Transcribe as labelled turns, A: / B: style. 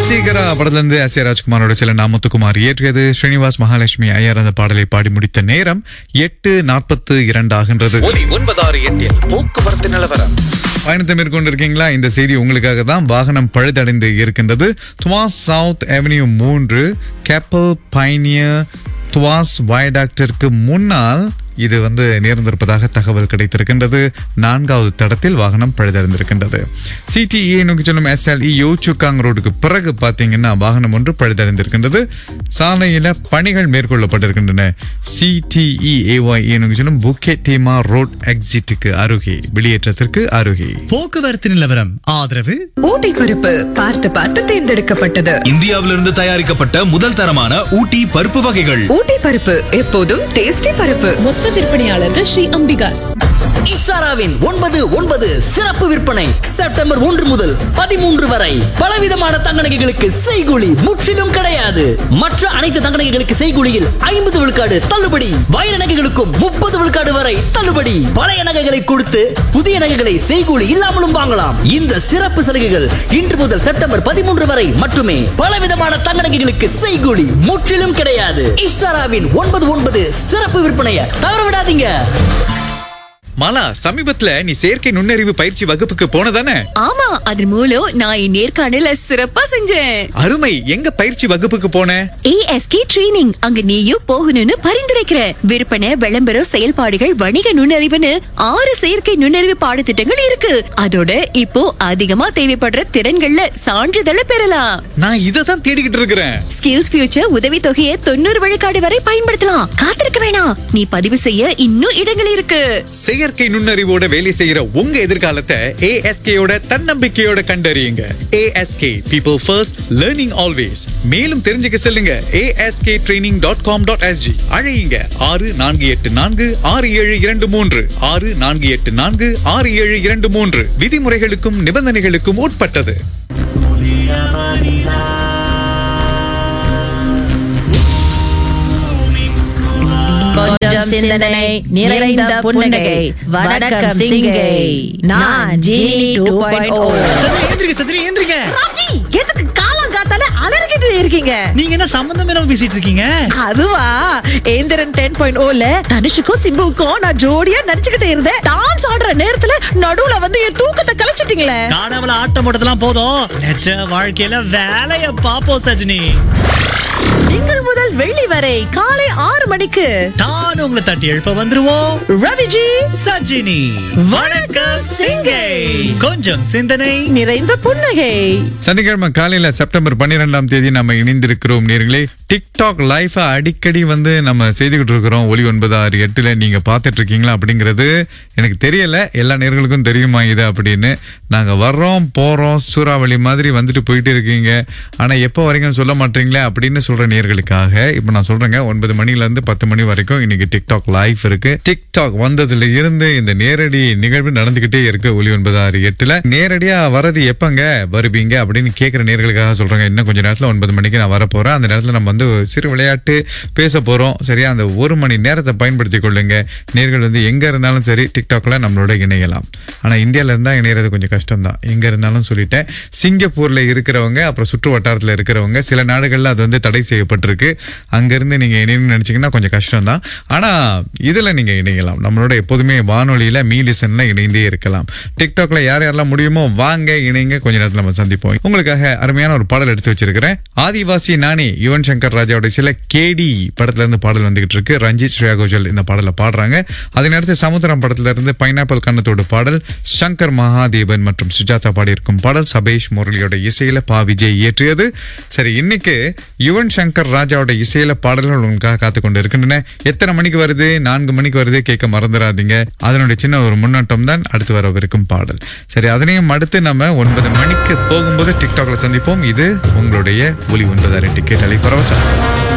A: வசீகரா படத்துல இருந்து S A ராஜ்குமாரோட சில நாமத்துக்குமார் இயற்றியது ஸ்ரீனிவாஸ் மகாலட்சுமி ஐயர் அந்த பாடலை பாடி முடித்த நேரம் எட்டு நாற்பத்து இரண்டு ஆகின்றது
B: ஒலி ஒன்பதாறு எட்டில் போக்குவரத்து நிலவரம்
A: பயணத்தை மேற்கொண்டிருக்கீங்களா இந்த செய்தி உங்களுக்காக தான் வாகனம் பழுதடைந்து இருக்கின்றது துவாஸ் சவுத் அவென்யூ மூன்று கேப்பல் பைனியர் துவாஸ் வயடாக்டிற்கு முன்னால் இது வந்து நேர்ந்திருப்பதாக தகவல் கிடைத்திருக்கின்றது நான்காவது தடத்தில் வாகனம் பழுதடைந்திருக்கின்றது சிடிஇ நோக்கி செல்லும் எஸ்எல்இ யோச்சுக்காங் ரோடுக்கு பிறகு பார்த்தீங்கன்னா வாகனம் ஒன்று பழுதடைந்திருக்கின்றது சாலையில பணிகள் மேற்கொள்ளப்பட்டிருக்கின்றன சிடிஇ ஏஒய் நோக்கி செல்லும் புக்கே தீமா ரோட் எக்ஸிட்டுக்கு அருகே வெளியேற்றத்திற்கு அருகே
C: போக்குவரத்து நிலவரம் ஆதரவு
D: ஊட்டி பருப்பு பார்த்து பார்த்து தேர்ந்தெடுக்கப்பட்டது
B: இந்தியாவிலிருந்து தயாரிக்கப்பட்ட முதல் தரமான ஊட்டி பருப்பு வகைகள்
D: ஊட்டி பருப்பு எப்போதும் டேஸ்டி பருப்பு
E: மொத்த விற்பனையாளர்கள் ஸ்ரீ அம்பிகாஸ்
F: இஷாராவின் ஒன்பது ஒன்பது சிறப்பு விற்பனை செப்டம்பர் ஒன்று முதல் பதிமூன்று வரை பலவிதமான தங்க நகைகளுக்கு செய்கூலி முற்றிலும் கிடையாது மற்ற அனைத்து தங்க நகைகளுக்கு செய்கூலியில் ஐம்பது விழுக்காடு தள்ளுபடி வைர நகைகளுக்கும் முப்பது விழுக்காடு வரை தள்ளுபடி பழைய நகைகளை கொடுத்து புதிய நகைகளை செய்கூலி இல்லாமலும் வாங்கலாம் இந்த சிறப்பு சலுகைகள் இன்று முதல் செப்டம்பர் பதிமூன்று வரை மட்டுமே பலவிதமான தங்க நகைகளுக்கு செய்கூலி முற்றிலும் கிடையாது இஷ்டாராவின் ஒன்பது ஒன்பது சிறப்பு விற்பனையை தவற விடாதீங்க
A: மாலா சமீபத்துல நீ செயற்கை நுண்ணறிவு பயிற்சி வகுப்புக்கு போனதானே
G: ஆமா அது மூலம் நான் என் நேர்காணல சிறப்பா செஞ்சேன்
A: அருமை எங்க பயிற்சி வகுப்புக்கு போன
G: ஏஎஸ்கே ட்ரெய்னிங் அங்க நீயும் போகணும்னு பரிந்துரைக்கிற விற்பனை விளம்பரம் செயல்பாடுகள் வணிக நுண்ணறிவுன்னு ஆறு செயற்கை நுண்ணறிவு பாடத்திட்டங்கள் இருக்கு அதோட இப்போ அதிகமா தேவைப்படுற திறன்கள்ல சான்றிதழை பெறலாம்
A: நான் இதை தான் தேடிக்கிட்டு இருக்கிறேன்
G: ஸ்கில்ஸ் ஃபியூச்சர் உதவி தொகையை தொண்ணூறு விழுக்காடு வரை பயன்படுத்தலாம் காத்திருக்க வேணாம் நீ பதிவு செய்ய இன்னும் இடங்கள் இருக்கு
A: செயற்கை நுண்ணறிவோட வேலை செய்யற உங்க எதிர்காலத்தை ஏஎஸ்கேயோட தன்னம்பிக்கையோட கண்டறியுங்க ASK people first learning always மேலும் தெரிஞ்சுக்க செல்லுங்க ASK training dot com dot SG அழையுங்க ஆறு நான்கு எட்டு நான்கு ஆறு ஏழு இரண்டு மூன்று ஆறு நான்கு எட்டு நான்கு ஆறு ஏழு இரண்டு மூன்று விதிமுறைகளுக்கும் நிபந்தனைகளுக்கும் உட்பட்டது
H: கொஞ்சம் சிந்தனை நிறைந்த புன்னகை வணக்கம் சிங்கை நான் ஜீனி டூ பாயிண்ட் ஓ
C: எந்திரிக்க சந்திரி எந்திரிக்க
H: எதுக்கு காலம் காத்தால அலறிக்கிட்டு இருக்கீங்க
C: நீங்க என்ன சம்பந்தம் இல்லாம பேசிட்டு இருக்கீங்க
H: அதுவா ஏந்திரன் டென் பாயிண்ட் ஓல தனுஷுக்கும் சிம்புவுக்கும் நான் ஜோடியா நடிச்சுக்கிட்டு இருந்தேன் டான்ஸ் ஆடுற நேரத்துல நடுவுல வந்து என் தூக்கத்தை கலைச்சிட்டீங்களே
C: காணாமல ஆட்டம் போட்டதெல்லாம் போதும் நிஜ வாழ்க்கையில வேலைய பாப்போம் சஜினி
H: திங்கள் முதல் வெள்ளி வரை காலை ஆறு மணிக்கு
C: நான் உங்களை தட்டி எழுப்ப வந்துருவோம்
H: ரவிஜி
C: சஜினி வணக்கம் சிங்கை கொஞ்சம் சிந்தனை
H: நிறைந்த புன்னகை
A: சனிக்கிழமை காலையில செப்டம்பர் பன்னிரெண்டாம் தேதி நம்ம இணைந்திருக்கிறோம் நேர்களே டிக்டாக் லைஃப அடிக்கடி வந்து நம்ம செய்துகிட்டு இருக்கிறோம் ஒலி ஒன்பது ஆறு எட்டுல நீங்க பார்த்துட்டு இருக்கீங்களா அப்படிங்கிறது எனக்கு தெரியல எல்லா நேர்களுக்கும் தெரியுமா இது அப்படின்னு நாங்க வர்றோம் போறோம் சூறாவளி மாதிரி வந்துட்டு போயிட்டு இருக்கீங்க ஆனா எப்போ வரைக்கும் சொல்ல மாட்டீங்களே அப்படின்னு சொல்ற நேர்களுக்காக இப்ப நான் சொல்றேங்க ஒன்பது மணில இருந்து பத்து மணி வரைக்கும் இன்னைக்கு டிக்டாக் லைஃப் இருக்கு டிக்டாக் வந்ததுல இருந்து இந்த நேரடி நிகழ்வு நடந்துகிட்டே இருக்கு ஒலி ஒன்பது ஆறு எட்டுல நேரடியா வரது எப்பங்க வருவீங்க அப்படின்னு கேட்கிற நேர்களுக்காக சொல்றேங்க இன்னும் கொஞ்ச நேரத்துல ஒன்பது மணிக்கு நான் வர போறேன் அந்த நேரத்துல நம்ம வந்து சிறு விளையாட்டு பேச போறோம் சரியா அந்த ஒரு மணி நேரத்தை பயன்படுத்திக் கொள்ளுங்க நேர்கள் வந்து எங்க இருந்தாலும் சரி டிக்டாக்ல நம்மளோட இணையலாம் ஆனா இந்தியால இருந்தா இணையறது கொஞ்சம் கஷ்டம் தான் எங்க இருந்தாலும் சொல்லிட்டேன் சிங்கப்பூர்ல இருக்கிறவங்க அப்புறம் சுற்று வட்டாரத்துல இருக்கிறவங்க சில நாடுகள்ல அது வந்து தடை செய்யப்பட்டிருக்கு அங்க இருந்து நீங்க இணையணும்னு நினைச்சீங்கன்னா கொஞ்சம் கஷ்டம் தான் ஆனா இதுல நீங்க இணையலாம் நம்மளோட எப்போதுமே வானொலியில மீலிசன்ல இணைந்தே இருக்கலாம் டிக்டாக்ல யார் யாரெல்லாம் முடியுமோ வாங்க இணைங்க கொஞ்ச நேரத்துல நம்ம சந்திப்போம் உங்களுக்காக அருமையான ஒரு பாடல் எடுத்து வச்சிருக்கிறேன் ஆதிவாசி நானே யுவன் சங்கர் ராஜாவோட சில கேடி படத்துல இருந்து பாடல் வந்துகிட்டு இருக்கு ரஞ்சித் ஸ்ரேயா கோஜல் இந்த பாடலை பாடுறாங்க அதே நேரத்தில் சமுத்திரம் படத்துல இருந்து பைனாப்பிள் கண்ணத்தோட பாடல் சங்கர் மகாதேவன் மற்றும் சுஜாதா பாடியிருக்கும் பாடல் சபேஷ் முரளியோட இசையில பா விஜய் இயற்றியது சரி இன்னைக்கு யுவன் சங்கர் ராஜாவோட இசையில பாடல்கள் உங்களுக்காக காத்து கொண்டு இருக்கின்றன எத்தனை மணிக்கு வருது நான்கு மணிக்கு வருது கேட்க மறந்துடாதீங்க அதனுடைய சின்ன ஒரு முன்னோட்டம் தான் அடுத்து வரவிருக்கும் பாடல் சரி அதனையும் அடுத்து நம்ம ஒன்பது மணிக்கு போகும்போது டிக்டாக்ல சந்திப்போம் இது உங்களுடைய ஒலி ஒன்பதாயிரம் டிக்கெட் அலை பரவசம்